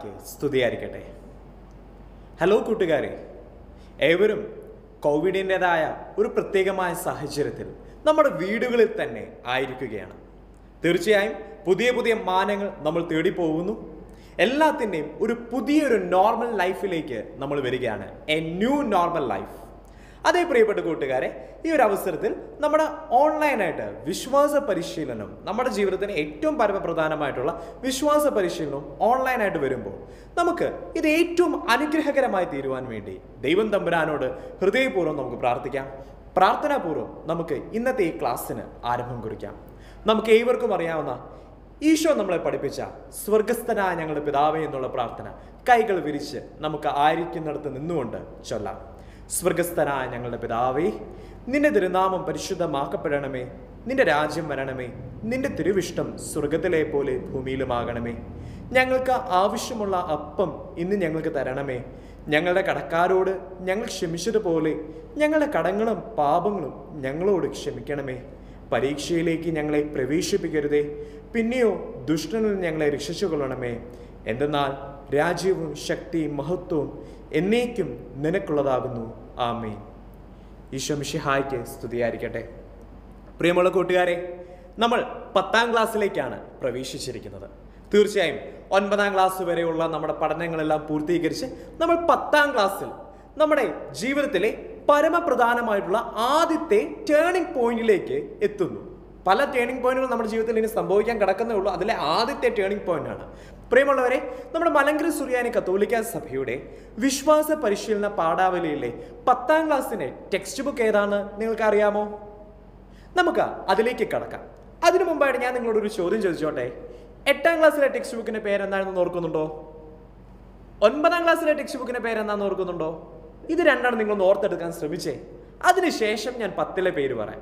മിഷിഹായ്ക്ക് സ്തുതിയായിരിക്കട്ടെ ഹലോ കൂട്ടുകാരെ ഏവരും കോവിഡിൻ്റെതായ ഒരു പ്രത്യേകമായ സാഹചര്യത്തിൽ നമ്മുടെ വീടുകളിൽ തന്നെ ആയിരിക്കുകയാണ് തീർച്ചയായും പുതിയ പുതിയ മാനങ്ങൾ നമ്മൾ തേടിപ്പോകുന്നു എല്ലാത്തിൻ്റെയും ഒരു പുതിയൊരു നോർമൽ ലൈഫിലേക്ക് നമ്മൾ വരികയാണ് എ ന്യൂ നോർമൽ ലൈഫ് അതേ പ്രിയപ്പെട്ട കൂട്ടുകാരെ ഈ ഒരു അവസരത്തിൽ നമ്മുടെ ഓൺലൈനായിട്ട് വിശ്വാസ പരിശീലനം നമ്മുടെ ജീവിതത്തിന് ഏറ്റവും പരമപ്രധാനമായിട്ടുള്ള വിശ്വാസ പരിശീലനം ഓൺലൈനായിട്ട് വരുമ്പോൾ നമുക്ക് ഇത് ഏറ്റവും അനുഗ്രഹകരമായി തീരുവാൻ വേണ്ടി ദൈവം തമ്പുരാനോട് ഹൃദയപൂർവ്വം നമുക്ക് പ്രാർത്ഥിക്കാം പ്രാർത്ഥനാപൂർവ്വം നമുക്ക് ഇന്നത്തെ ഈ ക്ലാസ്സിന് ആരംഭം കുറിക്കാം നമുക്ക് ഏവർക്കും അറിയാവുന്ന ഈശോ നമ്മളെ പഠിപ്പിച്ച സ്വർഗസ്ഥനായ ഞങ്ങളുടെ പിതാവേ എന്നുള്ള പ്രാർത്ഥന കൈകൾ വിരിച്ച് നമുക്ക് ആയിരിക്കുന്നിടത്ത് നിന്നുകൊണ്ട് ചൊല്ലാം സ്വർഗസ്ഥനായ ഞങ്ങളുടെ പിതാവേ നിന്റെ തിരുനാമം പരിശുദ്ധമാക്കപ്പെടണമേ നിന്റെ രാജ്യം വരണമേ നിന്റെ തിരുവിഷ്ടം സ്വർഗത്തിലെ പോലെ ഭൂമിയിലുമാകണമേ ഞങ്ങൾക്ക് ആവശ്യമുള്ള അപ്പം ഇന്ന് ഞങ്ങൾക്ക് തരണമേ ഞങ്ങളുടെ കടക്കാരോട് ഞങ്ങൾ ക്ഷമിച്ചതുപോലെ ഞങ്ങളുടെ കടങ്ങളും പാപങ്ങളും ഞങ്ങളോട് ക്ഷമിക്കണമേ പരീക്ഷയിലേക്ക് ഞങ്ങളെ പ്രവേശിപ്പിക്കരുതേ പിന്നെയോ ദുഷ്ടനിൽ ഞങ്ങളെ രക്ഷിച്ചു കൊള്ളണമേ എന്തെന്നാൽ രാജ്യവും ശക്തിയും മഹത്വവും എന്നേക്കും നിനക്കുള്ളതാകുന്നു ആമേ ഈശോ മിഷിഹായ്ക്ക് സ്തുതിയായിരിക്കട്ടെ പ്രിയമുള്ള കൂട്ടുകാരെ നമ്മൾ പത്താം ക്ലാസ്സിലേക്കാണ് പ്രവേശിച്ചിരിക്കുന്നത് തീർച്ചയായും ഒൻപതാം ക്ലാസ് വരെയുള്ള നമ്മുടെ പഠനങ്ങളെല്ലാം പൂർത്തീകരിച്ച് നമ്മൾ പത്താം ക്ലാസ്സിൽ നമ്മുടെ ജീവിതത്തിലെ പരമപ്രധാനമായിട്ടുള്ള ആദ്യത്തെ ടേണിംഗ് പോയിന്റിലേക്ക് എത്തുന്നു പല ടേണിംഗ് പോയിന്റുകൾ നമ്മുടെ ജീവിതത്തിൽ ഇനി സംഭവിക്കാൻ കിടക്കുന്നേ ഉള്ളൂ അതിലെ ആദ്യത്തെ ടേണിംഗ് പോയിന്റ് ആണ് പ്രിയമുള്ളവരെ നമ്മുടെ മലങ്കര സുറിയാനി കത്തോലിക്ക സഭയുടെ വിശ്വാസ പരിശീലന പാഠാവലിയിലെ പത്താം ക്ലാസ്സിന്റെ ടെക്സ്റ്റ് ബുക്ക് ഏതാണ് നിങ്ങൾക്ക് അറിയാമോ നമുക്ക് അതിലേക്ക് കടക്കാം അതിനു മുമ്പായിട്ട് ഞാൻ നിങ്ങളോട് ഒരു ചോദ്യം ചോദിച്ചോട്ടെ എട്ടാം ക്ലാസ്സിലെ ടെക്സ്റ്റ് ബുക്കിന്റെ പേരെന്താണെന്ന് ഓർക്കുന്നുണ്ടോ ഒൻപതാം ക്ലാസ്സിലെ ടെക്സ്റ്റ് ബുക്കിന്റെ പേരെന്താണെന്ന് ഓർക്കുന്നുണ്ടോ ഇത് രണ്ടാണ് നിങ്ങൾ ഓർത്തെടുക്കാൻ ശ്രമിച്ചേ അതിനുശേഷം ഞാൻ പത്തിലെ പേര് പറയാം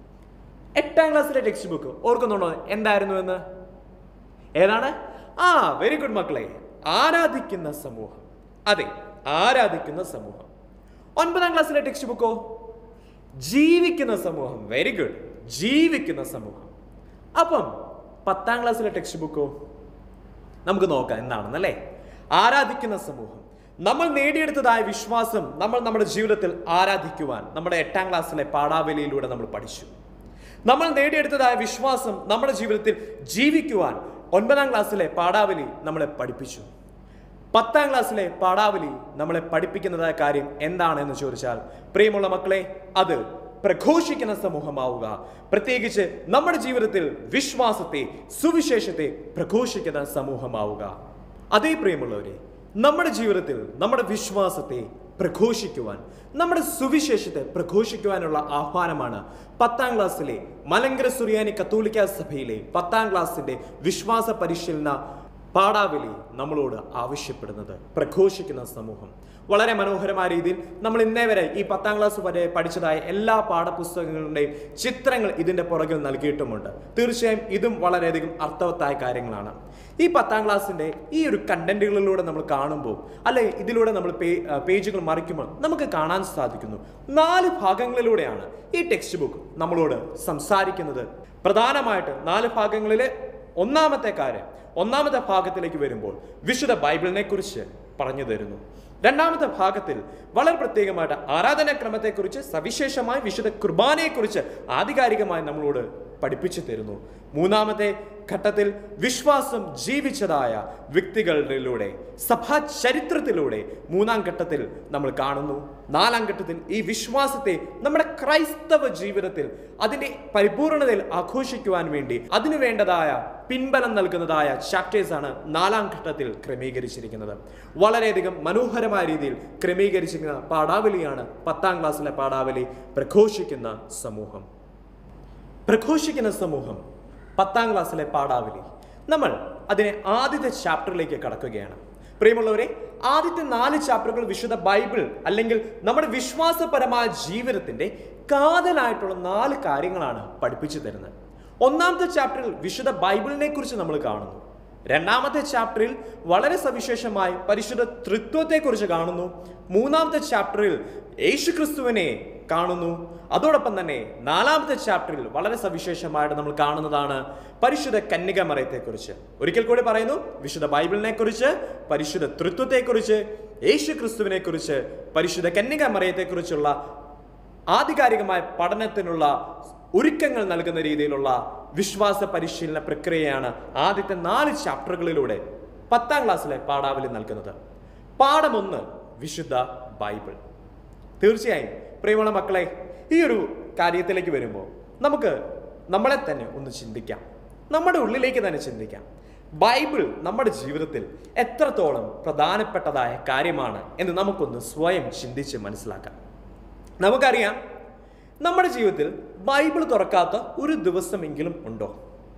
എട്ടാം ക്ലാസ്സിലെ ടെക്സ്റ്റ് ബുക്ക് ഓർക്കുന്നുണ്ടോ എന്തായിരുന്നു എന്ന് ഏതാണ് ആ വെരി ഗുഡ് മക്കളെ ആരാധിക്കുന്ന സമൂഹം അതെ ആരാധിക്കുന്ന സമൂഹം ഒൻപതാം ക്ലാസ്സിലെ ടെക്സ്റ്റ് ബുക്കോ ജീവിക്കുന്ന സമൂഹം വെരി ഗുഡ് ജീവിക്കുന്ന സമൂഹം അപ്പം പത്താം ക്ലാസ്സിലെ ടെക്സ്റ്റ് ബുക്കോ നമുക്ക് നോക്കാം എന്താണെന്നല്ലേ ആരാധിക്കുന്ന സമൂഹം നമ്മൾ നേടിയെടുത്തതായ വിശ്വാസം നമ്മൾ നമ്മുടെ ജീവിതത്തിൽ ആരാധിക്കുവാൻ നമ്മുടെ എട്ടാം ക്ലാസ്സിലെ പാഠാവലിയിലൂടെ നമ്മൾ പഠിച്ചു നമ്മൾ നേടിയെടുത്തതായ വിശ്വാസം നമ്മുടെ ജീവിതത്തിൽ ജീവിക്കുവാൻ ഒൻപതാം ക്ലാസ്സിലെ പാഠാവലി നമ്മളെ പഠിപ്പിച്ചു പത്താം ക്ലാസ്സിലെ പാഠാവലി നമ്മളെ പഠിപ്പിക്കുന്നതായ കാര്യം എന്താണെന്ന് ചോദിച്ചാൽ പ്രിയമുള്ള മക്കളെ അത് പ്രഘോഷിക്കുന്ന സമൂഹമാവുക പ്രത്യേകിച്ച് നമ്മുടെ ജീവിതത്തിൽ വിശ്വാസത്തെ സുവിശേഷത്തെ പ്രഘോഷിക്കുന്ന സമൂഹമാവുക അതേ പ്രിയമുള്ളവരെ നമ്മുടെ ജീവിതത്തിൽ നമ്മുടെ വിശ്വാസത്തെ പ്രഘോഷിക്കുവാൻ നമ്മുടെ സുവിശേഷത്തെ പ്രഘോഷിക്കുവാനുള്ള ആഹ്വാനമാണ് പത്താം ക്ലാസ്സിലെ മലങ്കര സുറിയാനി കത്തോലിക്ക സഭയിലെ പത്താം ക്ലാസ്സിന്റെ വിശ്വാസ പരിശീലന പാഠാവലി നമ്മളോട് ആവശ്യപ്പെടുന്നത് പ്രഘോഷിക്കുന്ന സമൂഹം വളരെ മനോഹരമായ രീതിയിൽ നമ്മൾ ഇന്നേ വരെ ഈ പത്താം ക്ലാസ് വരെ പഠിച്ചതായ എല്ലാ പാഠപുസ്തകങ്ങളുടെയും ചിത്രങ്ങൾ ഇതിന്റെ പുറകിൽ നൽകിയിട്ടുമുണ്ട് തീർച്ചയായും ഇതും വളരെയധികം അർത്ഥവത്തായ കാര്യങ്ങളാണ് ഈ പത്താം ക്ലാസ്സിന്റെ ഈ ഒരു കണ്ടന്റുകളിലൂടെ നമ്മൾ കാണുമ്പോൾ അല്ലെ ഇതിലൂടെ നമ്മൾ പേ- ആ, പേജുകൾ മറിക്കുമ്പോൾ നമുക്ക് കാണാൻ സാധിക്കുന്നു നാല് ഭാഗങ്ങളിലൂടെയാണ് ഈ ടെക്സ്റ്റ് ബുക്ക് നമ്മളോട് സംസാരിക്കുന്നത് പ്രധാനമായിട്ട് നാല് ഭാഗങ്ങളിലെ ഒന്നാമത്തെ കാര്യം ഒന്നാമത്തെ ഭാഗത്തിലേക്ക് വരുമ്പോൾ വിശുദ്ധ ബൈബിളിനെ കുറിച്ച് പറഞ്ഞു തരുന്നു രണ്ടാമത്തെ ഭാഗത്തിൽ വളരെ പ്രത്യേകമായിട്ട് ആരാധനാക്രമത്തെക്കുറിച്ച് സവിശേഷമായി വിശുദ്ധ കുർബാനയെക്കുറിച്ച് ആധികാരികമായി നമ്മളോട് പഠിപ്പിച്ചു തരുന്നു മൂന്നാമത്തെ ഘട്ടത്തിൽ വിശ്വാസം ജീവിച്ചതായ വ്യക്തികളിലൂടെ സഭാ ചരിത്രത്തിലൂടെ മൂന്നാം ഘട്ടത്തിൽ നമ്മൾ കാണുന്നു നാലാം ഘട്ടത്തിൽ ഈ വിശ്വാസത്തെ നമ്മുടെ ക്രൈസ്തവ ജീവിതത്തിൽ അതിന്റെ പരിപൂർണതയിൽ ആഘോഷിക്കുവാൻ വേണ്ടി അതിനു വേണ്ടതായ പിൻബലം നൽകുന്നതായ ചാപ്റ്റേഴ്സ് ആണ് നാലാം ഘട്ടത്തിൽ ക്രമീകരിച്ചിരിക്കുന്നത് വളരെയധികം മനോഹരമായ രീതിയിൽ ക്രമീകരിച്ചിരിക്കുന്ന പാഠാവലിയാണ് പത്താം ക്ലാസ്സിലെ പാഠാവലി പ്രഘോഷിക്കുന്ന സമൂഹം പ്രഘോഷിക്കുന്ന സമൂഹം പത്താം ക്ലാസ്സിലെ പാഠാവലി നമ്മൾ അതിനെ ആദ്യത്തെ ചാപ്റ്ററിലേക്ക് കടക്കുകയാണ് പ്രിയമുള്ളവരെ ആദ്യത്തെ നാല് ചാപ്റ്ററുകൾ വിശുദ്ധ ബൈബിൾ അല്ലെങ്കിൽ നമ്മുടെ വിശ്വാസപരമായ ജീവിതത്തിന്റെ കാതലായിട്ടുള്ള നാല് കാര്യങ്ങളാണ് പഠിപ്പിച്ചു തരുന്നത് ഒന്നാമത്തെ ചാപ്റ്ററിൽ വിശുദ്ധ ബൈബിളിനെ കുറിച്ച് നമ്മൾ കാണുന്നു രണ്ടാമത്തെ ചാപ്റ്ററിൽ വളരെ സവിശേഷമായി പരിശുദ്ധ തൃത്വത്തെക്കുറിച്ച് കാണുന്നു മൂന്നാമത്തെ ചാപ്റ്ററിൽ യേശുക്രിസ്തുവിനെ കാണുന്നു അതോടൊപ്പം തന്നെ നാലാമത്തെ ചാപ്റ്ററിൽ വളരെ സവിശേഷമായിട്ട് നമ്മൾ കാണുന്നതാണ് പരിശുദ്ധ കന്യകമറയത്തെക്കുറിച്ച് ഒരിക്കൽ കൂടി പറയുന്നു വിശുദ്ധ ബൈബിളിനെ കുറിച്ച് പരിശുദ്ധ തൃത്വത്തെക്കുറിച്ച് യേശു ക്രിസ്തുവിനെ കുറിച്ച് പരിശുദ്ധ കന്യകമറയത്തെക്കുറിച്ചുള്ള ആധികാരികമായ പഠനത്തിനുള്ള ഒരുക്കങ്ങൾ നൽകുന്ന രീതിയിലുള്ള വിശ്വാസ പരിശീലന പ്രക്രിയയാണ് ആദ്യത്തെ നാല് ചാപ്റ്ററുകളിലൂടെ പത്താം ക്ലാസ്സിലെ പാഠാവലി നൽകുന്നത് പാഠമൊന്ന് വിശുദ്ധ ബൈബിൾ തീർച്ചയായും പ്രിയമുള്ള മക്കളെ ഈ ഒരു കാര്യത്തിലേക്ക് വരുമ്പോൾ നമുക്ക് നമ്മളെ തന്നെ ഒന്ന് ചിന്തിക്കാം നമ്മുടെ ഉള്ളിലേക്ക് തന്നെ ചിന്തിക്കാം ബൈബിൾ നമ്മുടെ ജീവിതത്തിൽ എത്രത്തോളം പ്രധാനപ്പെട്ടതായ കാര്യമാണ് എന്ന് നമുക്കൊന്ന് സ്വയം ചിന്തിച്ച് മനസ്സിലാക്കാം നമുക്കറിയാം നമ്മുടെ ജീവിതത്തിൽ ബൈബിൾ തുറക്കാത്ത ഒരു ദിവസമെങ്കിലും ഉണ്ടോ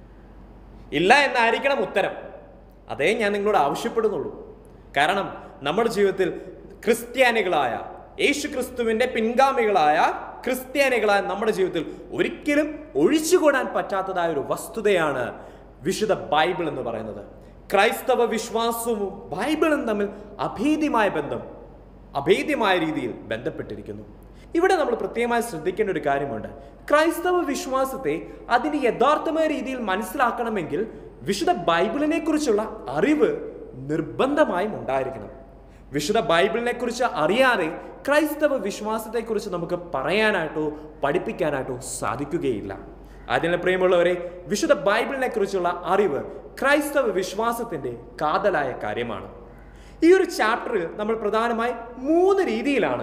ഇല്ല എന്നായിരിക്കണം ഉത്തരം അതേ ഞാൻ നിങ്ങളോട് ആവശ്യപ്പെടുന്നുള്ളൂ കാരണം നമ്മുടെ ജീവിതത്തിൽ ക്രിസ്ത്യാനികളായ യേശു ക്രിസ്തുവിന്റെ പിൻഗാമികളായ ക്രിസ്ത്യാനികളായ നമ്മുടെ ജീവിതത്തിൽ ഒരിക്കലും ഒഴിച്ചുകൂടാൻ പറ്റാത്തതായ ഒരു വസ്തുതയാണ് വിശുദ്ധ ബൈബിൾ എന്ന് പറയുന്നത് ക്രൈസ്തവ വിശ്വാസവും ബൈബിളും തമ്മിൽ അഭേദ്യമായ ബന്ധം അഭേദ്യമായ രീതിയിൽ ബന്ധപ്പെട്ടിരിക്കുന്നു ഇവിടെ നമ്മൾ പ്രത്യേകമായി ശ്രദ്ധിക്കേണ്ട ഒരു കാര്യമുണ്ട് ക്രൈസ്തവ വിശ്വാസത്തെ അതിന്റെ യഥാർത്ഥമായ രീതിയിൽ മനസ്സിലാക്കണമെങ്കിൽ വിശുദ്ധ ബൈബിളിനെ കുറിച്ചുള്ള അറിവ് നിർബന്ധമായും ഉണ്ടായിരിക്കണം വിശുദ്ധ ബൈബിളിനെ കുറിച്ച് അറിയാതെ ക്രൈസ്തവ വിശ്വാസത്തെക്കുറിച്ച് നമുക്ക് പറയാനായിട്ടോ പഠിപ്പിക്കാനായിട്ടോ സാധിക്കുകയില്ല അതിനാൽ പ്രിയമുള്ളവരെ വിശുദ്ധ ബൈബിളിനെ കുറിച്ചുള്ള അറിവ് ക്രൈസ്തവ വിശ്വാസത്തിന്റെ കാതലായ കാര്യമാണ് ഈ ഒരു ചാപ്റ്ററിൽ നമ്മൾ പ്രധാനമായി മൂന്ന് രീതിയിലാണ്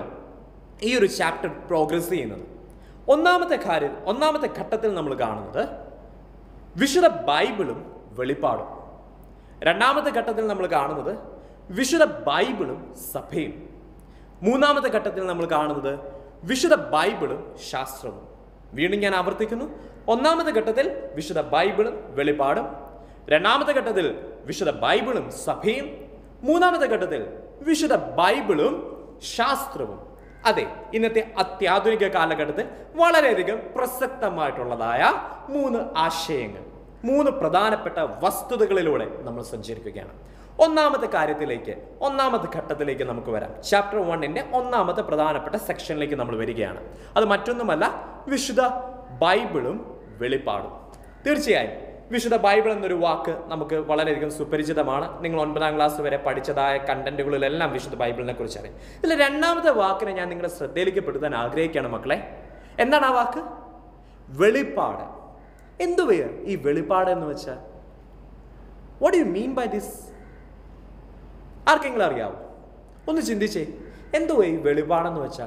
ഈ ഒരു ചാപ്റ്റർ പ്രോഗ്രസ് ചെയ്യുന്നത് ഒന്നാമത്തെ കാര്യം ഒന്നാമത്തെ ഘട്ടത്തിൽ നമ്മൾ കാണുന്നത് വിശുദ്ധ ബൈബിളും വെളിപ്പാടും രണ്ടാമത്തെ ഘട്ടത്തിൽ നമ്മൾ കാണുന്നത് വിശുദ്ധ ബൈബിളും സഭയും മൂന്നാമത്തെ ഘട്ടത്തിൽ നമ്മൾ കാണുന്നത് വിശുദ്ധ ബൈബിളും ശാസ്ത്രവും വീണ്ടും ഞാൻ ആവർത്തിക്കുന്നു ഒന്നാമത്തെ ഘട്ടത്തിൽ വിശുദ്ധ ബൈബിളും വെളിപ്പാടും രണ്ടാമത്തെ ഘട്ടത്തിൽ വിശുദ്ധ ബൈബിളും സഭയും മൂന്നാമത്തെ ഘട്ടത്തിൽ വിശുദ്ധ ബൈബിളും ശാസ്ത്രവും അതെ ഇന്നത്തെ അത്യാധുനിക കാലഘട്ടത്തിൽ വളരെയധികം പ്രസക്തമായിട്ടുള്ളതായ മൂന്ന് ആശയങ്ങൾ മൂന്ന് പ്രധാനപ്പെട്ട വസ്തുതകളിലൂടെ നമ്മൾ സഞ്ചരിക്കുകയാണ് ഒന്നാമത്തെ കാര്യത്തിലേക്ക് ഒന്നാമത്തെ ഘട്ടത്തിലേക്ക് നമുക്ക് വരാം ചാപ്റ്റർ വണ്ണിന്റെ ഒന്നാമത്തെ പ്രധാനപ്പെട്ട സെക്ഷനിലേക്ക് നമ്മൾ വരികയാണ് അത് മറ്റൊന്നുമല്ല വിശുദ്ധ ബൈബിളും വെളിപ്പാടും തീർച്ചയായും വിശുദ്ധ ബൈബിൾ എന്നൊരു വാക്ക് നമുക്ക് വളരെയധികം സുപരിചിതമാണ് നിങ്ങൾ ഒൻപതാം ക്ലാസ് വരെ പഠിച്ചതായ കണ്ടന്റുകളിലെല്ലാം വിശുദ്ധ ബൈബിളിനെ കുറിച്ച് അറിയാം ഇതിൽ രണ്ടാമത്തെ വാക്കിനെ ഞാൻ നിങ്ങളുടെ ശ്രദ്ധയിലേക്ക് പെടുത്താൻ ആഗ്രഹിക്കുകയാണ് മക്കളെ എന്താണ് ആ വാക്ക് വെളിപ്പാട് എന്തുവയ ഈ വെളിപ്പാട് എന്ന് വെച്ചാൽ what you mean by this ആർക്കെങ്കിലും അറിയാവോ ഒന്ന് ചിന്തിച്ചേ എന്തുവാ ഈ വെളിപാടെന്ന് വെച്ചാൽ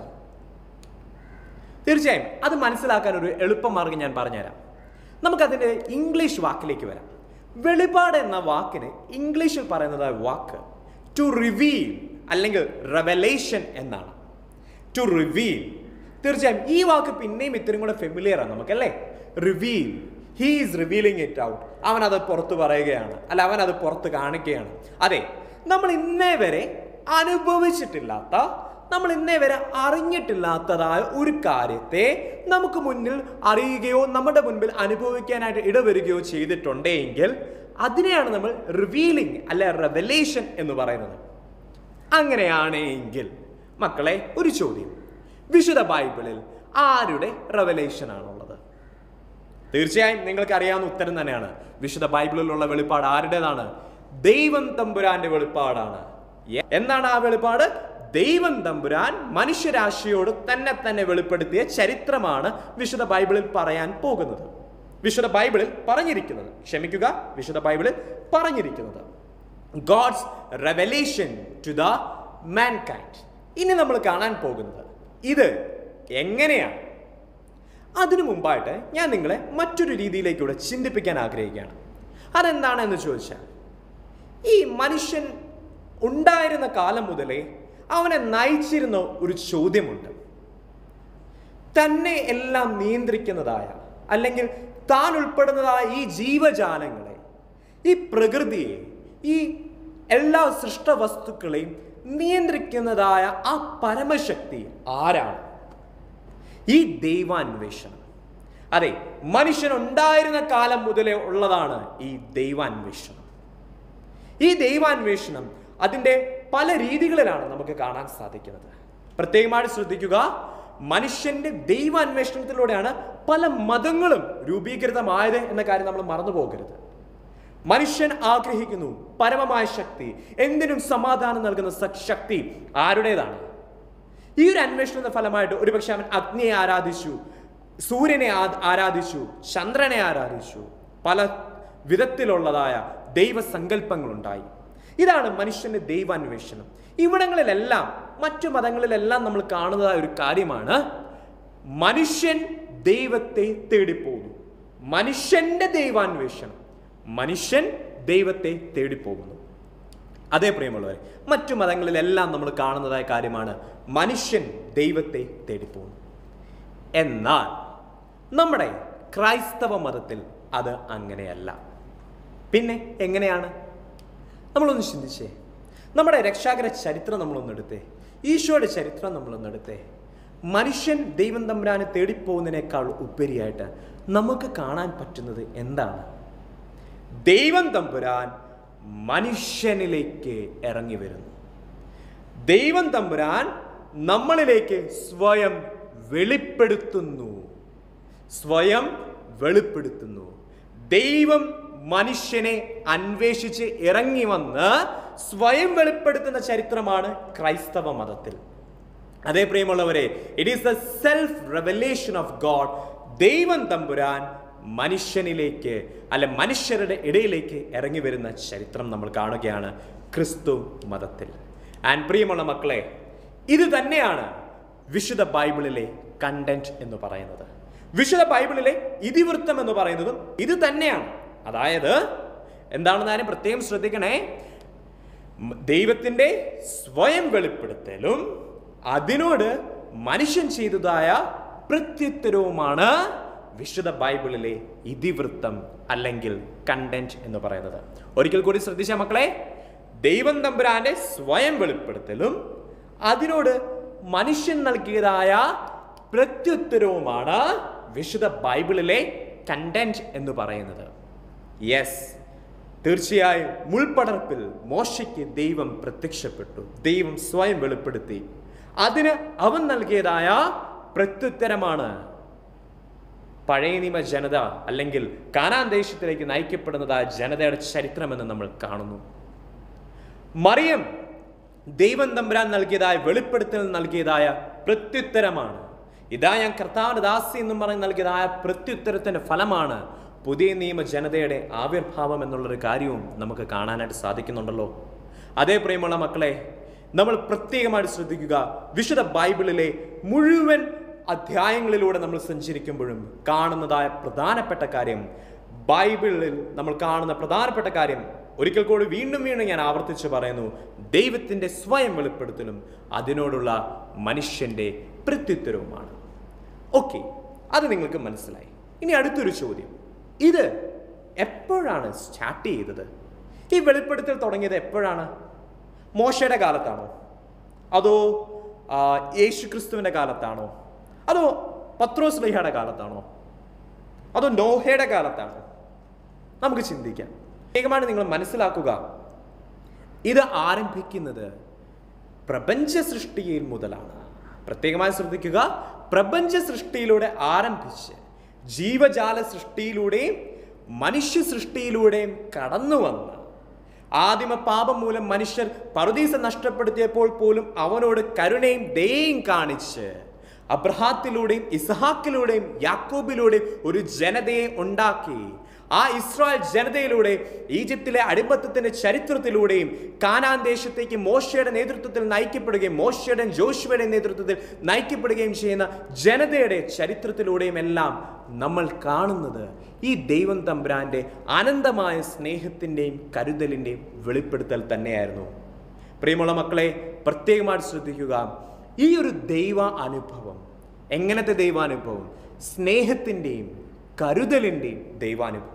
തീർച്ചയായും അത് മനസ്സിലാക്കാൻ ഒരു എളുപ്പമാർഗം ഞാൻ പറഞ്ഞുതരാം നമുക്കതിൻ്റെ ഇംഗ്ലീഷ് വാക്കിലേക്ക് വരാം വെളിപാട് എന്ന വാക്കിന് ഇംഗ്ലീഷിൽ പറയുന്നതായ വാക്ക് ടു റിവീൽ അല്ലെങ്കിൽ റെവലേഷൻ എന്നാണ് ടു റിവീൽ തീർച്ചയായും ഈ വാക്ക് പിന്നെയും ഇത്രയും കൂടെ ഫെമിലിയർ ആണ് നമുക്കല്ലേ reveal he is revealing it out അവൻ അത് പുറത്ത് പറയുകയാണ് അല്ല അവൻ അത് പുറത്ത് കാണിക്കുകയാണ് അതെ നമ്മൾ ഇന്നേ വരെ അനുഭവിച്ചിട്ടില്ലാത്ത നമ്മൾ ഇന്നേ വരെ അറിഞ്ഞിട്ടില്ലാത്തതായ ഒരു കാര്യത്തെ നമുക്ക് മുന്നിൽ അറിയുകയോ നമ്മുടെ മുൻപിൽ അനുഭവിക്കാനായിട്ട് ഇടവരികയോ ചെയ്തിട്ടുണ്ടെങ്കിൽ അതിനെയാണ് നമ്മൾ റിവീലിംഗ് അല്ലെ റെവലേഷൻ എന്ന് പറയുന്നത് അങ്ങനെയാണെങ്കിൽ മക്കളെ ഒരു ചോദ്യം വിശുദ്ധ ബൈബിളിൽ ആരുടെ റെവലേഷൻ ആണുള്ളത് തീർച്ചയായും നിങ്ങൾക്ക് അറിയാവുന്ന ഉത്തരം തന്നെയാണ് വിശുദ്ധ ബൈബിളിലുള്ള വെളിപ്പാട് ആരുടേതാണ് ദൈവം തമ്പുരാന്റെ വെളിപ്പാടാണ് എ- എന്താണ് ആ വെളിപ്പാട് ദൈവം തമ്പുരാൻ മനുഷ്യരാശിയോട് തന്നെ തന്നെ വെളിപ്പെടുത്തിയ ചരിത്രമാണ് വിശുദ്ധ ബൈബിളിൽ പറയാൻ പോകുന്നത് വിശുദ്ധ ബൈബിളിൽ പറഞ്ഞിരിക്കുന്നത് ക്ഷമിക്കുക വിശുദ്ധ ബൈബിളിൽ പറഞ്ഞിരിക്കുന്നത് God's revelation to the mankind ഇനി നമ്മൾ കാണാൻ പോകുന്നത് ഇത് എങ്ങനെയാണ് അതിനു മുമ്പായിട്ട് ഞാൻ നിങ്ങളെ മറ്റൊരു രീതിയിലേക്കൂടെ ചിന്തിപ്പിക്കാൻ ആഗ്രഹിക്കുകയാണ് അതെന്താണെന്ന് ചോദിച്ചാൽ ഈ മനുഷ്യൻ ഉണ്ടായിരുന്ന കാലം മുതലേ അവനെ നയിച്ചിരുന്ന ഒരു ചോദ്യമുണ്ട് തന്നെ എല്ലാം നിയന്ത്രിക്കുന്നതായ അല്ലെങ്കിൽ താൻ ഉൾപ്പെടുന്നതായ ഈ ജീവജാലങ്ങളെ ഈ പ്രകൃതിയെ ഈ എല്ലാ സൃഷ്ടവസ്തുക്കളെയും നിയന്ത്രിക്കുന്നതായ ആ പരമശക്തി ആരാണ് ഈ ദൈവാന്വേഷണം അതെ മനുഷ്യൻ ഉണ്ടായിരുന്ന കാലം മുതലേ ഉള്ളതാണ് ഈ ദൈവാന്വേഷണം ഈ ദൈവാന്വേഷണം അതിൻ്റെ പല രീതികളിലാണ് നമുക്ക് കാണാൻ സാധിക്കുന്നത് പ്രത്യേകമായി ശ്രദ്ധിക്കുക മനുഷ്യന്റെ ദൈവാന്വേഷണത്തിലൂടെയാണ് പല മതങ്ങളും രൂപീകൃതമായത് എന്ന കാര്യം നമ്മൾ മറന്നു പോകരുത് മനുഷ്യൻ ആഗ്രഹിക്കുന്നു പരമമായ ശക്തി എന്തിനും സമാധാനം നൽകുന്ന സ- ശക്തി ആരുടേതാണ് ഈ ഒരു അന്വേഷണത്തിന്റെ ഫലമായിട്ട് ഒരുപക്ഷെ അവൻ അഗ്നിയെ ആരാധിച്ചു സൂര്യനെ ആ- ആരാധിച്ചു ചന്ദ്രനെ ആരാധിച്ചു പല വിധത്തിലുള്ളതായ ദൈവസങ്കല്പങ്ങളുണ്ടായി ഇതാണ് മനുഷ്യന്റെ ദൈവാന്വേഷണം ഇവിടങ്ങളിലെല്ലാം മറ്റു മതങ്ങളിലെല്ലാം നമ്മൾ കാണുന്നതായ ഒരു കാര്യമാണ് മനുഷ്യൻ ദൈവത്തെ തേടിപ്പോകുന്നു മനുഷ്യന്റെ ദൈവാന്വേഷണം മനുഷ്യൻ ദൈവത്തെ തേടിപ്പോകുന്നു അതേ പ്രിയമുള്ളവരെ മറ്റു മതങ്ങളിലെല്ലാം നമ്മൾ കാണുന്നതായ കാര്യമാണ് മനുഷ്യൻ ദൈവത്തെ തേടിപ്പോകുന്നു എന്നാൽ നമ്മുടെ ക്രൈസ്തവ മതത്തിൽ അത് അങ്ങനെയല്ല പിന്നെ എങ്ങനെയാണ് നമ്മളൊന്ന് ചിന്തിച്ചേ നമ്മുടെ രക്ഷാകര ചരിത്രം നമ്മളൊന്ന് എടുത്തേ ഈശോയുടെ ചരിത്രം നമ്മളൊന്ന് എടുത്തേ മനുഷ്യൻ ദൈവം തമ്പുരാനെ തേടിപ്പോകുന്നതിനേക്കാൾ ഉപരിയായിട്ട് നമുക്ക് കാണാൻ പറ്റുന്നത് എന്താണ് ദൈവം തമ്പുരാൻ മനുഷ്യനിലേക്ക് ഇറങ്ങി വരുന്നു ദൈവം തമ്പുരാൻ നമ്മളിലേക്ക് സ്വയം വെളിപ്പെടുത്തുന്നു സ്വയം വെളിപ്പെടുത്തുന്നു ദൈവം മനുഷ്യനെ അന്വേഷിച്ച് ഇറങ്ങി വന്ന് സ്വയം വെളിപ്പെടുത്തുന്ന ചരിത്രമാണ് ക്രൈസ്തവ മതത്തിൽ അതേ പ്രിയമുള്ളവരെ it is the self revelation of God ദൈവം തമ്പുരാൻ മനുഷ്യനിലേക്ക് അല്ല മനുഷ്യരുടെ ഇടയിലേക്ക് ഇറങ്ങി വരുന്ന ചരിത്രം നമ്മൾ കാണുകയാണ് ക്രിസ്തു മതത്തിൽ ആൻഡ് പ്രിയമുള്ള മക്കളെ ഇത് തന്നെയാണ് വിശുദ്ധ ബൈബിളിലെ കണ്ടന്റ് എന്ന് പറയുന്നത് വിശുദ്ധ ബൈബിളിലെ ഇതിവൃത്തം എന്ന് പറയുന്നതും ഇത് തന്നെയാണ് അതായത് എന്താണെന്ന് ആരും പ്രത്യേകം ശ്രദ്ധിക്കണേ മ- ദൈവത്തിന്റെ സ്വയം വെളിപ്പെടുത്തലും അതിനോട് മനുഷ്യൻ ചെയ്തതായ പ്രത്യുത്തരവുമാണ് വിശുദ്ധ ബൈബിളിലെ ഇതിവൃത്തം അല്ലെങ്കിൽ കണ്ടന്റ് എന്ന് പറയുന്നത് ഒരിക്കൽ കൂടി ശ്രദ്ധിച്ച മക്കളെ ദൈവം തമ്പുരാന്റെ സ്വയം വെളിപ്പെടുത്തലും അതിനോട് മനുഷ്യൻ നൽകിയതായ പ്രത്യുത്തരവുമാണ് വിശുദ്ധ ബൈബിളിലെ കണ്ടന്റ് എന്ന് പറയുന്നത് യെസ് തീർച്ചയായും മുൾപടർപ്പിൽ മോശയ്ക്ക് ദൈവം പ്രത്യക്ഷപ്പെട്ടു ദൈവം സ്വയം വെളിപ്പെടുത്തി അതിന് അവൻ നൽകിയതായ പ്രത്യുത്തരമാണ് പഴയ നിയമ ജനത അല്ലെങ്കിൽ കാനാൻ ദേശത്തിലേക്ക് നയിക്കപ്പെടുന്നതായ ജനതയുടെ ചരിത്രമെന്ന് നമ്മൾ കാണുന്നു മറിയം ദൈവം തമ്പുരാൻ നൽകിയതായ വെളിപ്പെടുത്തൽ നൽകിയതായ പ്രത്യുത്തരമാണ് ഇതാ ഞാൻ കർത്താവിന് ദാസി എന്നും പറഞ്ഞ് നൽകിയതായ പ്രത്യുത്തരത്തിന്റെ ഫലമാണ് പുതിയ നിയമ ജനതയുടെ ആവിർഭാവം എന്നുള്ളൊരു കാര്യവും നമുക്ക് കാണാനായിട്ട് സാധിക്കുന്നുണ്ടല്ലോ അതേ പ്രിയമുള്ള മക്കളെ നമ്മൾ പ്രത്യേകമായിട്ട് ശ്രദ്ധിക്കുക വിശുദ്ധ ബൈബിളിലെ മുഴുവൻ അധ്യായങ്ങളിലൂടെ നമ്മൾ സഞ്ചരിക്കുമ്പോഴും കാണുന്നതായ പ്രധാനപ്പെട്ട കാര്യം ബൈബിളിൽ നമ്മൾ കാണുന്ന പ്രധാനപ്പെട്ട കാര്യം ഒരിക്കൽ കൂടി വീണ്ടും വീണ്ടും ഞാൻ ആവർത്തിച്ച് പറയുന്നു ദൈവത്തിൻ്റെ സ്വയം വെളിപ്പെടുത്തലും അതിനോടുള്ള മനുഷ്യൻ്റെ പ്രത്യുത്തരവുമാണ് ഓക്കെ അത് നിങ്ങൾക്ക് മനസ്സിലായി ഇനി അടുത്തൊരു ചോദ്യം ഇത് എപ്പോഴാണ് സ്റ്റാർട്ട് ചെയ്തത് ഈ വെളിപ്പെടുത്തൽ തുടങ്ങിയത് എപ്പോഴാണ് മോശയുടെ കാലത്താണോ അതോ ആ, യേശു ക്രിസ്തുവിൻ്റെ കാലത്താണോ അതോ പത്രോസ് ലൈഹയുടെ കാലത്താണോ അതോ നോഹയുടെ കാലത്താണോ നമുക്ക് ചിന്തിക്കാം പ്രത്യേകമായിട്ട് നിങ്ങൾ മനസ്സിലാക്കുക ഇത് ആരംഭിക്കുന്നത് പ്രപഞ്ച സൃഷ്ടിയിൽ മുതലാണ് പ്രത്യേകമായി ശ്രദ്ധിക്കുക പ്രപഞ്ച സൃഷ്ടിയിലൂടെ ആരംഭിച്ച് ജീവജാല സൃഷ്ടിയിലൂടെയും മനുഷ്യ സൃഷ്ടിയിലൂടെയും കടന്നു വന്ന് ആദിമ പാപം മൂലം മനുഷ്യർ പറുദീസ നഷ്ടപ്പെടുത്തിയപ്പോൾ പോലും അവനോട് കരുണയും ദയയും കാണിച്ച് അബ്രഹാത്തിലൂടെയും ഇസഹാക്കിലൂടെയും യാക്കോബിലൂടെയും ഒരു ജനതയെ ഉണ്ടാക്കി ആ ഇസ്രായേൽ ജനതയിലൂടെ ഈജിപ്തിലെ അടിമത്തത്തിന്റെ ചരിത്രത്തിലൂടെയും കാനാൻ ദേശത്തേക്ക് മോശയുടെ നേതൃത്വത്തിൽ നയിക്കപ്പെടുകയും മോശയുടെ ജോഷുവയുടെ നേതൃത്വത്തിൽ നയിക്കപ്പെടുകയും ചെയ്യുന്ന ജനതയുടെ ചരിത്രത്തിലൂടെയും എല്ലാം നമ്മൾ കാണുന്നത് ഈ ദൈവം തമ്പുരാന്റെ അനന്തമായ സ്നേഹത്തിൻ്റെയും കരുതലിൻ്റെയും വെളിപ്പെടുത്തൽ തന്നെയായിരുന്നു പ്രിയമുള്ള മക്കളെ പ്രത്യേകമായിട്ട് ശ്രദ്ധിക്കുക ഈ ഒരു ദൈവ അനുഭവം എങ്ങനത്തെ ദൈവാനുഭവം സ്നേഹത്തിൻ്റെയും കരുതലിൻ്റെയും ദൈവാനുഭവം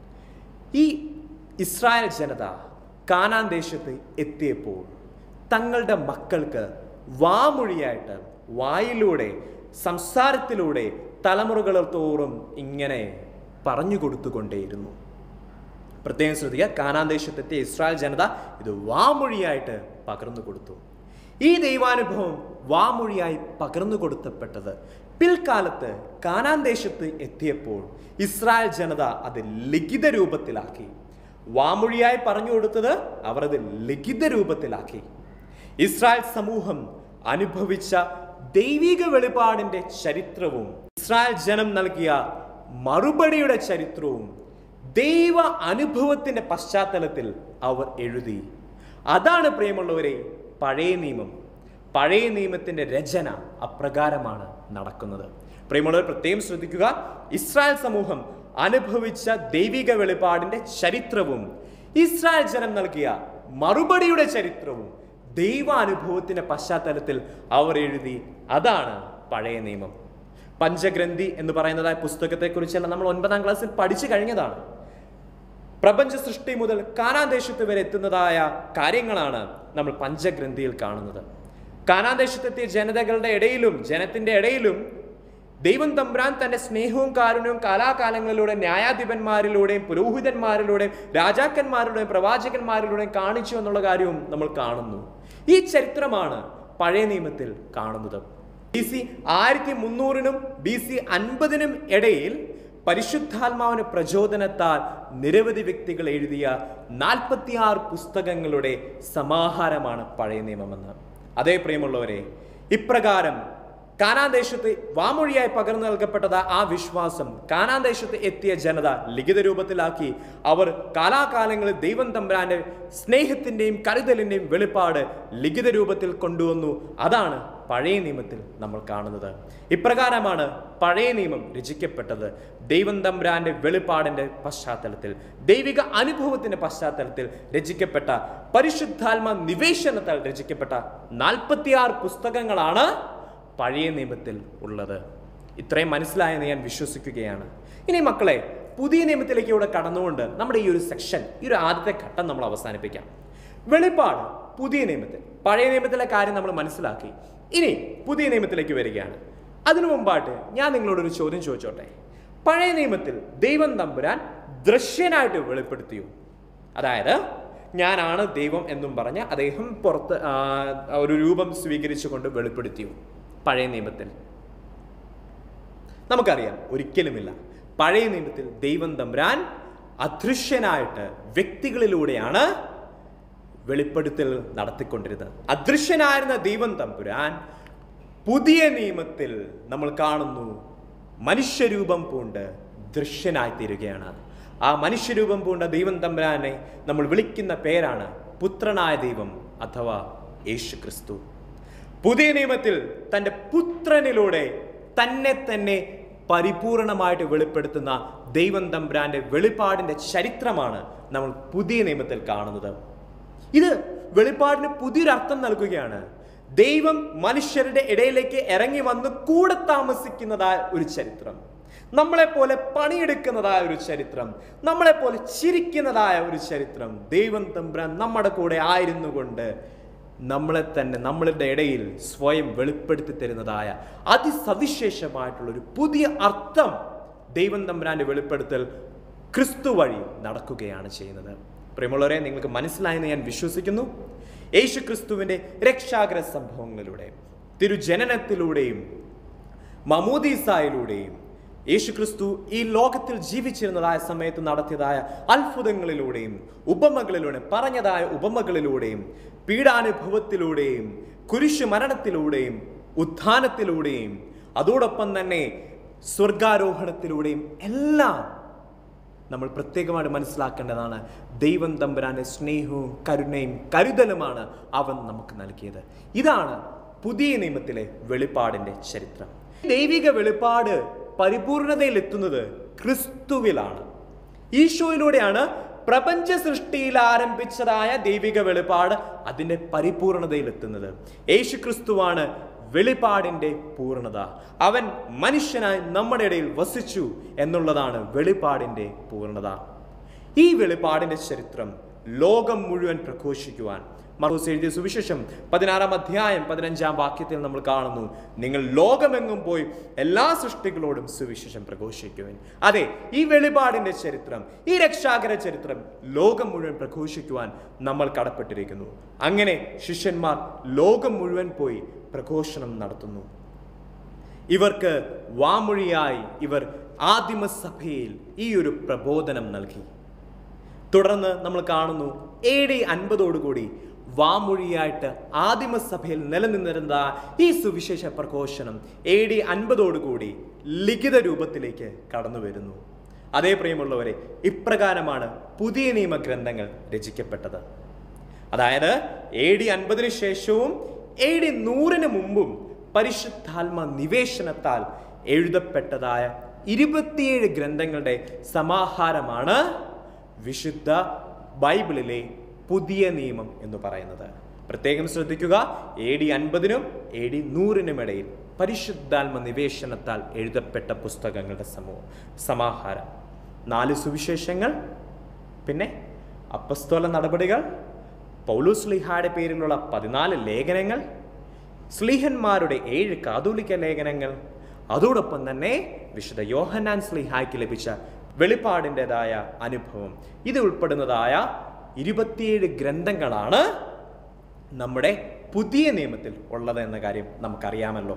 ഈ ഇസ്രായേൽ ജനത കാനാൻ ദേശത്ത് എത്തിയപ്പോൾ തങ്ങളുടെ മക്കൾക്ക് വാമൊഴിയായിട്ട് വായിലൂടെ സംസാരത്തിലൂടെ തലമുറകൾ തോറും ഇങ്ങനെ പറഞ്ഞു കൊടുത്തുകൊണ്ടേയിരുന്നു പ്രത്യേകം ശ്രദ്ധിക്കുക കാനാൻ ദേശത്തെത്തിയ ഇസ്രായേൽ ജനത ഇത് വാമൊഴിയായിട്ട് പകർന്നു കൊടുത്തു ഈ ദൈവാനുഭവം വാമൊഴിയായി പകർന്നു കൊടുത്തപ്പെട്ടത് പിൽക്കാലത്ത് കാനാൻ ദേശത്ത് എത്തിയപ്പോൾ ഇസ്രായേൽ ജനത അത് ലിഖിത രൂപത്തിലാക്കി വാമൊഴിയായി പറഞ്ഞു കൊടുത്തത് അവർ അത് ലിഖിത രൂപത്തിലാക്കി ഇസ്രായേൽ സമൂഹം അനുഭവിച്ച ദൈവിക വെളിപാടിന്റെ ചരിത്രവും ഇസ്രായേൽ ജനം നൽകിയ മറുപടിയുടെ ചരിത്രവും ദൈവ അനുഭവത്തിന്റെ പശ്ചാത്തലത്തിൽ അവർ എഴുതി അതാണ് പ്രിയമുള്ളവരെ പഴയ നിയമം പഴയ നിയമത്തിന്റെ രചന അപ്രകാരമാണ് നടക്കുന്നത് പ്രിയമുള്ളവർ പ്രത്യേകം ശ്രദ്ധിക്കുക ഇസ്രായേൽ സമൂഹം അനുഭവിച്ച ദൈവിക വെളിപാടിന്റെ ചരിത്രവും ഇസ്രായേൽ ജനം നൽകിയ മറുപടിയുടെ ചരിത്രവും ദൈവാനുഭവത്തിന്റെ പശ്ചാത്തലത്തിൽ അവർ എഴുതി അതാണ് പഴയ നിയമം പഞ്ചഗ്രന്ഥി എന്ന് പറയുന്നതായ പുസ്തകത്തെക്കുറിച്ചെല്ലാം നമ്മൾ ഒൻപതാം ക്ലാസ്സിൽ പഠിച്ചു കഴിഞ്ഞതാണ് പ്രപഞ്ച സൃഷ്ടി മുതൽ കാനാൻ ദേശത്ത് വരെ എത്തുന്നതായ കാര്യങ്ങളാണ് നമ്മൾ പഞ്ചഗ്രന്ഥിയിൽ കാണുന്നത് കാനാൻ ദേശത്തെത്തിയ ജനതകളുടെ ഇടയിലും ജനത്തിന്റെ ഇടയിലും ദൈവം തമ്പുരാൻ തന്റെ സ്നേഹവും കാരുണ്യവും കാലാകാലങ്ങളിലൂടെ ന്യായാധിപന്മാരിലൂടെയും പുരോഹിതന്മാരിലൂടെയും രാജാക്കന്മാരുടെയും പ്രവാചകന്മാരിലൂടെയും കാണിച്ചു എന്നുള്ള കാര്യവും നമ്മൾ കാണുന്നു ഈ ചരിത്രമാണ് പഴയ നിയമത്തിൽ കാണുന്നത് ബി സി ആയിരത്തി മുന്നൂറിനും ബി സി അൻപതിനും ഇടയിൽ പരിശുദ്ധാത്മാവിന് പ്രചോദനത്താൽ നിരവധി വ്യക്തികൾ എഴുതിയ നാൽപ്പത്തിയാറ് പുസ്തകങ്ങളുടെ സമാഹാരമാണ് പഴയ നിയമമെന്ന് അതേ പ്രിയമുള്ളവരെ ഇപ്രകാരം കാനാൻ ദേശത്ത് വാമൊഴിയായി പകർന്നു നൽകപ്പെട്ടത് ആ വിശ്വാസം കാനാൻ ദേശത്ത് എത്തിയ ജനത ലിഖിത രൂപത്തിലാക്കി അവർ കാലാകാലങ്ങളിൽ ദൈവം തമ്പുരാന്റെ സ്നേഹത്തിന്റെയും കരുതലിന്റെയും വെളിപ്പാട് ലിഖിത രൂപത്തിൽ കൊണ്ടുവന്നു അതാണ് പഴയ നിയമത്തിൽ നമ്മൾ കാണുന്നത് ഇപ്രകാരമാണ് പഴയ നിയമം രചിക്കപ്പെട്ടത് ദൈവം തമ്പുരാന്റെ വെളിപ്പാടിന്റെ പശ്ചാത്തലത്തിൽ ദൈവിക അനുഭവത്തിന്റെ പശ്ചാത്തലത്തിൽ രചിക്കപ്പെട്ട പരിശുദ്ധാത്മ നിവേശനത്താൽ രചിക്കപ്പെട്ട നാൽപ്പത്തിയാറ് പുസ്തകങ്ങളാണ് പഴയ നിയമത്തിൽ ഉള്ളത് ഇത്രയും മനസ്സിലായെന്ന് ഞാൻ വിശ്വസിക്കുകയാണ് ഇനി മക്കളെ പുതിയ നിയമത്തിലേക്ക് ഇവിടെ കടന്നുകൊണ്ട് നമ്മുടെ ഈ ഒരു സെക്ഷൻ ഈ ഒരു ആദ്യത്തെ ഘട്ടം നമ്മൾ അവസാനിപ്പിക്കാം വെളിപ്പാട് പുതിയ നിയമത്തിൽ പഴയ നിയമത്തിലെ കാര്യം നമ്മൾ മനസ്സിലാക്കി ഇനി പുതിയ നിയമത്തിലേക്ക് വരികയാണ് അതിനു മുമ്പായിട്ട് ഞാൻ നിങ്ങളോട് ഒരു ചോദ്യം ചോദിച്ചോട്ടെ പഴയ നിയമത്തിൽ ദൈവം തമ്പുരാൻ ദൃശ്യനായിട്ട് വെളിപ്പെടുത്തിയോ അതായത് ഞാനാണ് ദൈവം എന്നും പറഞ്ഞ് അദ്ദേഹം പുറത്ത് ആ, ഒരു രൂപം സ്വീകരിച്ചുകൊണ്ട് വെളിപ്പെടുത്തിയോ പഴയ നിയമത്തിൽ നമുക്കറിയാം ഒരിക്കലുമില്ല പഴയ നിയമത്തിൽ ദൈവം തമ്പുരാൻ അദൃശ്യനായിട്ട് വ്യക്തികളിലൂടെയാണ് വെളിപ്പെടുത്തൽ നടത്തിക്കൊണ്ടിരുന്നത് അദൃശ്യനായിരുന്ന ദൈവം തമ്പുരാൻ പുതിയ നിയമത്തിൽ നമ്മൾ കാണുന്നു മനുഷ്യരൂപം പൂണ്ട് ദൃശ്യനായി തീരുകയാണ് ആ മനുഷ്യരൂപം പൂണ്ട ദൈവം തമ്പുരാനെ നമ്മൾ വിളിക്കുന്ന പേരാണ് പുത്രനായ ദൈവം അഥവാ യേശു ക്രിസ്തു പുതിയ നിയമത്തിൽ തൻ്റെ പുത്രനിലൂടെ തന്നെ തന്നെ പരിപൂർണമായിട്ട് വെളിപ്പെടുത്തുന്ന ദൈവം തമ്പുരാന്റെ വെളിപ്പാടിന്റെ ചരിത്രമാണ് നമ്മൾ പുതിയ നിയമത്തിൽ കാണുന്നത് ഇത് വെളിപ്പാടിന് പുതിയൊരു അർത്ഥം നൽകുകയാണ് ദൈവം മനുഷ്യരുടെ ഇടയിലേക്ക് ഇറങ്ങി വന്ന് കൂടെ താമസിക്കുന്നതായ ഒരു ചരിത്രം നമ്മളെപ്പോലെ പണിയെടുക്കുന്നതായ ഒരു ചരിത്രം നമ്മളെപ്പോലെ ചിരിക്കുന്നതായ ഒരു ചരിത്രം ദൈവം തമ്പുരാൻ നമ്മുടെ കൂടെ ആയിരുന്നു കൊണ്ട് നമ്മളെ തന്നെ നമ്മളുടെ ഇടയിൽ സ്വയം വെളിപ്പെടുത്തി തരുന്നതായ അതിസവിശേഷമായിട്ടുള്ള ഒരു പുതിയ അർത്ഥം ദൈവം തമ്പുരാന്റെ വെളിപ്പെടുത്തൽ ക്രിസ്തു വഴി നടക്കുകയാണ് ചെയ്യുന്നത് പ്രിയമുള്ളവരെ നിങ്ങൾക്ക് മനസ്സിലായെന്ന് ഞാൻ വിശ്വസിക്കുന്നു യേശു ക്രിസ്തുവിന്റെ രക്ഷാകര സംഭവങ്ങളിലൂടെ തിരുജനനത്തിലൂടെയും മമൂദീസായിലൂടെയും യേശുക്രിസ്തു ഈ ലോകത്തിൽ ജീവിച്ചിരുന്നതായ സമയത്ത് നടത്തിയതായ അത്ഭുതങ്ങളിലൂടെയും ഉപമകളിലൂടെയും പറഞ്ഞതായ ഉപമകളിലൂടെയും പീഡാനുഭവത്തിലൂടെയും കുരിശു മരണത്തിലൂടെയും ഉത്ഥാനത്തിലൂടെയും അതോടൊപ്പം തന്നെ സ്വർഗാരോഹണത്തിലൂടെയും എല്ലാം നമ്മൾ പ്രത്യേകമായിട്ട് മനസ്സിലാക്കേണ്ടതാണ് ദൈവം തമ്പുരാന്റെ സ്നേഹവും കരുണയും കരുതലുമാണ് അവൻ നമുക്ക് നൽകിയത് ഇതാണ് പുതിയ നിയമത്തിലെ വെളിപ്പാടിന്റെ ചരിത്രം ദൈവിക വെളിപ്പാട് പരിപൂർണതയിൽ എത്തുന്നത് ക്രിസ്തുവിലാണ് ഈശോയിലൂടെയാണ് പ്രപഞ്ച സൃഷ്ടിയിൽ ആരംഭിച്ചതായ ദൈവിക വെളിപ്പാട് അതിന്റെ പരിപൂർണതയിൽ എത്തുന്നത് യേശു ക്രിസ്തുവാണ് വെളിപ്പാടിന്റെ പൂർണ്ണത അവൻ മനുഷ്യനായി നമ്മുടെ ഇടയിൽ വസിച്ചു എന്നുള്ളതാണ് വെളിപ്പാടിന്റെ പൂർണ്ണത ഈ വെളിപ്പാടിന്റെ ചരിത്രം ലോകം മുഴുവൻ പ്രഘോഷിക്കുവാൻ മർക്കോസ് എഴുതിയ സുവിശേഷം പതിനാറാം അധ്യായം പതിനഞ്ചാം വാക്യത്തിൽ നമ്മൾ കാണുന്നു നിങ്ങൾ ലോകമെങ്ങും പോയി എല്ലാ സൃഷ്ടികളോടും സുവിശേഷം പ്രഘോഷിക്കുവാൻ അതെ ഈ വെളിപാടിന്റെ ചരിത്രം ഈ രക്ഷാകര ചരിത്രം ലോകം മുഴുവൻ പ്രഘോഷിക്കുവാൻ നമ്മൾ കടപ്പെട്ടിരിക്കുന്നു അങ്ങനെ ശിഷ്യന്മാർ ലോകം മുഴുവൻ പോയി പ്രഘോഷണം നടത്തുന്നു ഇവർക്ക് വാമൊഴിയായി ഇവർ ആദിമസഭയിൽ ഈ ഒരു പ്രബോധനം നൽകി തുടർന്ന് നമ്മൾ കാണുന്നു എ ഡി അൻപതോടുകൂടി വാമൊഴിയായിട്ട് ആദിമസഭയിൽ നിലനിന്നിരുന്ന ഈ സുവിശേഷ പ്രഘോഷണം എ ഡി അൻപതോടുകൂടി ലിഖിത രൂപത്തിലേക്ക് കടന്നു വരുന്നു അതേ പ്രിയമുള്ളവരെ ഇപ്രകാരമാണ് പുതിയ നിയമ ഗ്രന്ഥങ്ങൾ രചിക്കപ്പെട്ടത് അതായത് എ ഡി അൻപതിനു ശേഷവും എ ഡി നൂറിന് മുമ്പും പരിശുദ്ധാത്മ നിവേശനത്താൽ എഴുതപ്പെട്ടതായ ഇരുപത്തിയേഴ് ഗ്രന്ഥങ്ങളുടെ സമാഹാരമാണ് വിശുദ്ധ ബൈബിളിലെ പുതിയ നിയമം എന്ന് പറയുന്നത് പ്രത്യേകം ശ്രദ്ധിക്കുക എ ഡി അൻപതിനും എ ഡി നൂറിനും ഇടയിൽ പരിശുദ്ധാത്മ നിവേശനത്താൽ എഴുതപ്പെട്ട പുസ്തകങ്ങളുടെ സമൂഹം സമാഹാരം നാല് സുവിശേഷങ്ങൾ പിന്നെ അപ്പസ്തോല നടപടികൾ പൗലൂസ് ലിഹായുടെ പേരിലുള്ള പതിനാല് ലേഖനങ്ങൾ സ്ലീഹന്മാരുടെ ഏഴ് കാതോലിക്ക ലേഖനങ്ങൾ അതോടൊപ്പം തന്നെ വിശുദ്ധ യോഹന്നാൻ സ്ലിഹായ്ക്ക് ലഭിച്ച വെളിപ്പാടിൻ്റെതായ അനുഭവം ഇത് ഉൾപ്പെടുന്നതായ ഇരുപത്തിയേഴ് ഗ്രന്ഥങ്ങളാണ് നമ്മുടെ പുതിയ നിയമത്തിൽ ഉള്ളത് എന്ന കാര്യം നമുക്കറിയാമല്ലോ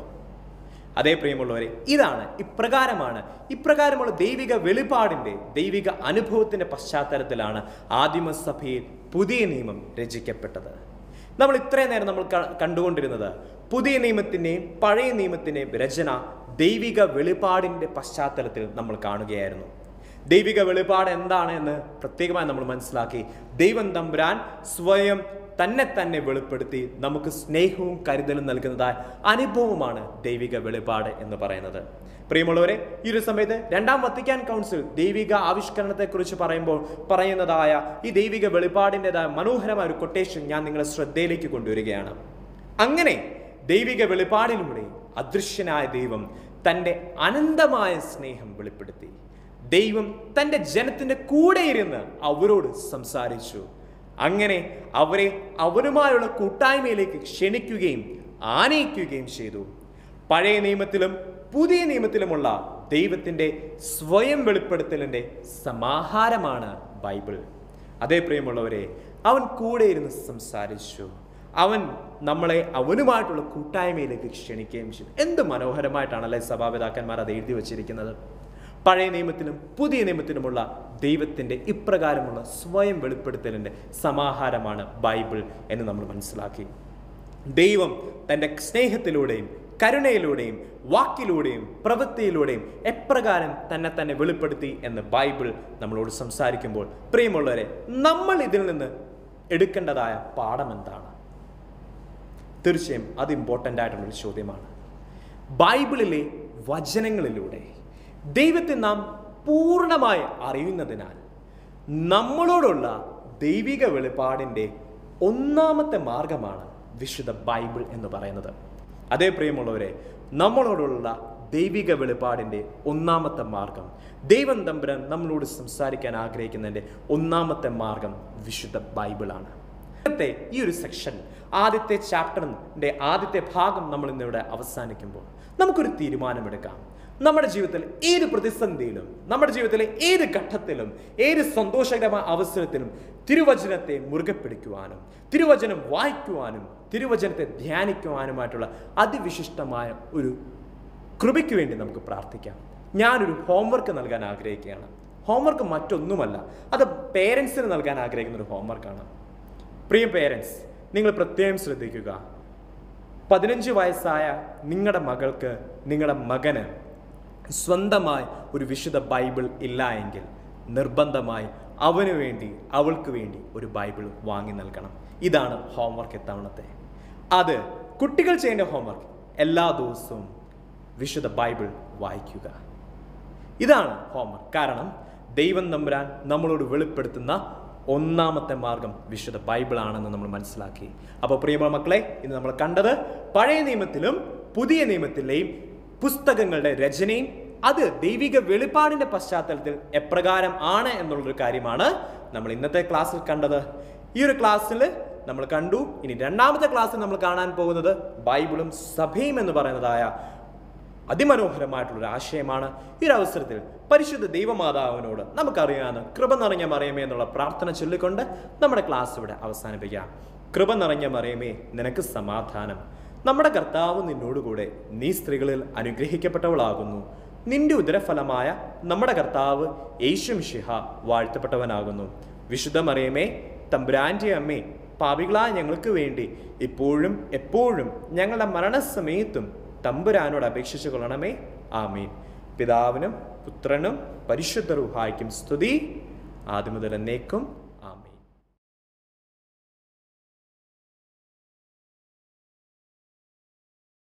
അതേ പ്രിയമുള്ളവരെ ഇതാണ് ഇപ്രകാരമാണ് ഇപ്രകാരമുള്ള ദൈവിക വെളിപാടിൻ്റെ ദൈവിക അനുഭവത്തിൻ്റെ പശ്ചാത്തലത്തിലാണ് ആദിമസഭയിൽ പുതിയ നിയമം രചിക്കപ്പെട്ടത് നമ്മൾ ഇത്രയും നേരം നമ്മൾ ക- കണ്ടുകൊണ്ടിരുന്നത് പുതിയ നിയമത്തിൻ്റെയും പഴയ നിയമത്തിൻ്റെയും രചന ദൈവിക വെളിപാടിൻ്റെ പശ്ചാത്തലത്തിൽ നമ്മൾ കാണുകയായിരുന്നു ദൈവിക വെളിപാട് എന്താണ് എന്ന് പ്രത്യേകമായി നമ്മൾ മനസ്സിലാക്കി ദൈവം തമ്പുരാൻ സ്വയം തന്നെ തന്നെ വെളിപ്പെടുത്തി നമുക്ക് സ്നേഹവും കരുതലും നൽകുന്നതായ അനുഭവമാണ് ദൈവിക വെളിപാട് എന്ന് പറയുന്നത് പ്രിയമുള്ളവരെ ഈ ഒരു സമയത്ത് രണ്ടാം വത്തിക്കാൻ കൗൺസിൽ ദൈവിക ആവിഷ്കരണത്തെക്കുറിച്ച് പറയുമ്പോൾ പറയുന്നതായ ഈ ദൈവിക വെളിപാടിൻ്റെതായ മനോഹരമായ ഒരു കൊട്ടേഷൻ ഞാൻ നിങ്ങളെ ശ്രദ്ധയിലേക്ക് കൊണ്ടുവരികയാണ് അങ്ങനെ ദൈവിക വെളിപാടിലൂടെ അദൃശ്യനായ ദൈവം തൻ്റെ അനന്തമായ സ്നേഹം വെളിപ്പെടുത്തി ദൈവം തൻ്റെ ജനത്തിൻ്റെ കൂടെ ഇരുന്ന് അവരോട് സംസാരിച്ചു അങ്ങനെ അവരെ അവരുമായുള്ള കൂട്ടായ്മയിലേക്ക് ക്ഷണിക്കുകയും ആനയിക്കുകയും ചെയ്തു പഴയ നിയമത്തിലും പുതിയ നിയമത്തിലുമുള്ള ദൈവത്തിൻ്റെ സ്വയം വെളിപ്പെടുത്തലിൻ്റെ സമാഹാരമാണ് ബൈബിൾ അതേ പ്രിയമുള്ളവരെ അവൻ കൂടെ ഇരുന്ന് സംസാരിച്ചു അവൻ നമ്മളെ അവനുമായിട്ടുള്ള കൂട്ടായ്മയിലേക്ക് ക്ഷണിക്കുകയും ചെയ്തു എന്ത് മനോഹരമായിട്ടാണല്ലേ സഭാപിതാക്കന്മാർ അത് എഴുതി വച്ചിരിക്കുന്നത് പഴയ നിയമത്തിലും പുതിയ നിയമത്തിലുമുള്ള ദൈവത്തിൻ്റെ ഇപ്രകാരമുള്ള സ്വയം വെളിപ്പെടുത്തലിൻ്റെ സമാഹാരമാണ് ബൈബിൾ എന്ന് നമ്മൾ മനസ്സിലാക്കി ദൈവം തൻ്റെ സ്നേഹത്തിലൂടെയും കരുണയിലൂടെയും വാക്കിലൂടെയും പ്രവൃത്തിയിലൂടെയും എപ്രകാരം തന്നെ തന്നെ വെളിപ്പെടുത്തി എന്ന് ബൈബിൾ നമ്മളോട് സംസാരിക്കുമ്പോൾ പ്രിയമുള്ളവരെ നമ്മൾ ഇതിൽ നിന്ന് എടുക്കേണ്ടതായ പാഠം എന്താണ് തീർച്ചയായും അത് ഇമ്പോർട്ടൻ്റ് ആയിട്ടുള്ളൊരു ചോദ്യമാണ് ബൈബിളിലെ വചനങ്ങളിലൂടെ ദൈവത്തെ നാം പൂർണ്ണമായി അറിയുന്നതിനാൽ നമ്മളോടുള്ള ദൈവിക വെളിപാടിൻ്റെ ഒന്നാമത്തെ മാർഗമാണ് വിശുദ്ധ ബൈബിൾ എന്ന് പറയുന്നത് അതേ പ്രിയമുള്ളവരെ നമ്മളോടുള്ള ദൈവിക വെളിപാടിൻ്റെ ഒന്നാമത്തെ മാർഗം ദൈവം തമ്പുരാൻ നമ്മളോട് സംസാരിക്കാൻ ആഗ്രഹിക്കുന്നതിൻ്റെ ഒന്നാമത്തെ മാർഗം വിശുദ്ധ ബൈബിളാണ് ഇന്നത്തെ ഈ ഒരു സെക്ഷൻ ആദ്യത്തെ ചാപ്റ്ററിന്റെ ആദ്യത്തെ ഭാഗം നമ്മൾ ഇന്നിവിടെ അവസാനിക്കുമ്പോൾ നമുക്കൊരു തീരുമാനമെടുക്കാം നമ്മുടെ ജീവിതത്തിൽ ഏത് പ്രതിസന്ധിയിലും നമ്മുടെ ജീവിതത്തിലെ ഏത് ഘട്ടത്തിലും ഏത് സന്തോഷകരമായ അവസരത്തിലും തിരുവചനത്തെ മുറുകെ പിടിക്കുവാനും തിരുവചനം വായിക്കുവാനും തിരുവചനത്തെ ധ്യാനിക്കുവാനുമായിട്ടുള്ള അതിവിശിഷ്ടമായ ഒരു കൃപയ്ക്ക് വേണ്ടി നമുക്ക് പ്രാർത്ഥിക്കാം ഞാനൊരു ഹോംവർക്ക് നൽകാൻ ആഗ്രഹിക്കുകയാണ് ഹോംവർക്ക് മറ്റൊന്നുമല്ല അത് പേരൻസിന് നൽകാൻ ആഗ്രഹിക്കുന്ന ഒരു ഹോംവർക്കാണ് പ്രിയ പേരൻസ് നിങ്ങൾ പ്രത്യേകം ശ്രദ്ധിക്കുക പതിനഞ്ച് വയസ്സായ നിങ്ങളുടെ മകൾക്ക് നിങ്ങളുടെ മകന് സ്വന്തമായി ഒരു വിശുദ്ധ ബൈബിൾ ഇല്ല എങ്കിൽ നിർബന്ധമായി അവന് വേണ്ടി അവൾക്ക് വേണ്ടി ഒരു ബൈബിൾ വാങ്ങി നൽകണം ഇതാണ് ഹോംവർക്ക് ഇത്തവണത്തെ അത് കുട്ടികൾ ചെയ്യേണ്ട ഹോംവർക്ക് എല്ലാ ദിവസവും വിശുദ്ധ ബൈബിൾ വായിക്കുക ഇതാണ് ഹോംവർക്ക് കാരണം ദൈവം തമ്പുരാൻ നമ്മളോട് വെളിപ്പെടുത്തുന്ന ഒന്നാമത്തെ മാർഗം വിശുദ്ധ ബൈബിൾ ആണെന്ന് നമ്മൾ മനസ്സിലാക്കി അപ്പോൾ പ്രിയമുള്ള മക്കളെ ഇന്ന് നമ്മൾ കണ്ടത് പഴയ നിയമത്തിലും പുതിയ നിയമത്തിലെയും പുസ്തകങ്ങളുടെ രചനയും അത് ദൈവിക വെളിപ്പാടിന്റെ പശ്ചാത്തലത്തിൽ എപ്രകാരം ആണ് എന്നുള്ളൊരു കാര്യമാണ് നമ്മൾ ഇന്നത്തെ ക്ലാസ്സിൽ കണ്ടത് ഈ ഒരു ക്ലാസ്സിൽ നമ്മൾ കണ്ടു ഇനി രണ്ടാമത്തെ ക്ലാസ്സിൽ നമ്മൾ കാണാൻ പോകുന്നത് ബൈബിളും സഭയും എന്ന് പറയുന്നതായ അതിമനോഹരമായിട്ടുള്ളൊരു ആശയമാണ് ഈ ഒരു അവസരത്തിൽ പരിശുദ്ധ ദൈവമാതാവിനോട് നമുക്കറിയാവുന്ന കൃപ നിറഞ്ഞ മറിയമേ എന്നുള്ള പ്രാർത്ഥന ചൊല്ലിക്കൊണ്ട് നമ്മുടെ ക്ലാസ് ഇവിടെ അവസാനിപ്പിക്കാം കൃപ നിറഞ്ഞ മറിയമേ നിനക്ക് സമാധാനം നമ്മുടെ കർത്താവ് നിന്നോടുകൂടെ നീ സ്ത്രീകളിൽ അനുഗ്രഹിക്കപ്പെട്ടവളാകുന്നു നിന്റെ ഉദരഫലമായ നമ്മുടെ കർത്താവ് യേശും ഷിഹ വാഴ്ത്തപ്പെട്ടവനാകുന്നു വിശുദ്ധ മറിയമേ തമ്പുരാൻ്റെ അമ്മേ പാപികളായ ഞങ്ങൾക്ക് വേണ്ടി ഇപ്പോഴും എപ്പോഴും ഞങ്ങളുടെ മരണസമയത്തും തമ്പുരാനോട് അപേക്ഷിച്ചു കൊള്ളണമേ ആമീൻ പിതാവിനും പുത്രനും പരിശുദ്ധ റുഹായ്ക്കും സ്തുതി ആദ്യം മുതൽ എന്നേക്കും